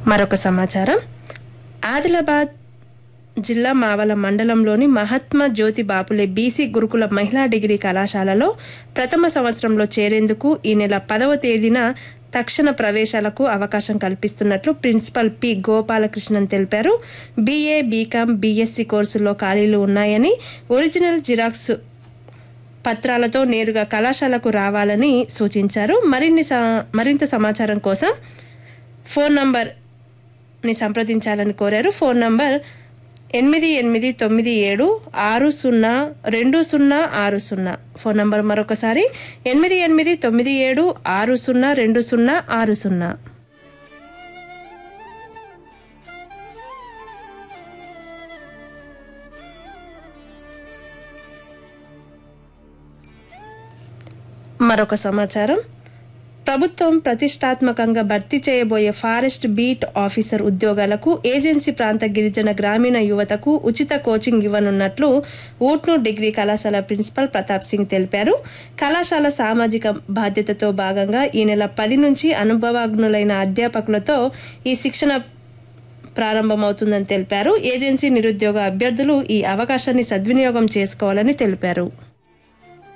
మరొక సమాచారం ఆదిలాబాద్ జిల్లా మావల మండలంలోని మహాత్మా జ్యోతి బాపులే బీసీ గురుకుల మహిళా డిగ్రీ కళాశాలలో ప్రథమ సంవత్సరంలో చేరేందుకు ఈ నెల పదవ తేదీన తక్షణ ప్రవేశాలకు అవకాశం కల్పిస్తున్నట్లు ప్రిన్సిపల్ పి గోపాలకృష్ణన్ తెలిపారు బీఏ బీకాం బీఎస్సీ కోర్సుల్లో ఖాళీలు ఉన్నాయని ఒరిజినల్ జిరాక్స్ పత్రాలతో నేరుగా కళాశాలకు రావాలని సూచించారు మరిన్ని స- మరింత సమాచారం కోసం ఫోన్ నంబర్ని సంప్రదించాలని కోరారు ఫోన్ నంబర్ ఎనిమిది ఎనిమిది తొమ్మిది ఏడు ఆరు సున్నా రెండు సున్నా ఆరు సున్నా ఫోన్ నంబర్ మరొకసారి ఎనిమిది ఎనిమిది తొమ్మిది ఏడు ఆరు సున్నా రెండు సున్నా ఆరు సున్నా మరొక సమాచారం ప్రభుత్వం ప్రతిష్టాత్మకంగా భర్తీ చేయబోయే ఫారెస్ట్ బీట్ ఆఫీసర్ ఉద్యోగాలకు ఏజెన్సీ ప్రాంత గిరిజన గ్రామీణ యువతకు ఉచిత కోచింగ్ ఇవ్వనున్నట్లు ఊట్నూర్ డిగ్రీ కళాశాల ప్రిన్సిపల్ ప్రతాప్ సింగ్ తెలిపారు కళాశాల సామాజిక బాధ్యతతో భాగంగా ఈ నెల పది నుంచి అనుభవజ్ఞులైన అధ్యాపకులతో ఈ శిక్షణ ప్రారంభమవుతుందని తెలిపారు ఏజెన్సీ నిరుద్యోగ అభ్యర్థులు ఈ అవకాశాన్ని సద్వినియోగం చేసుకోవాలని తెలిపారు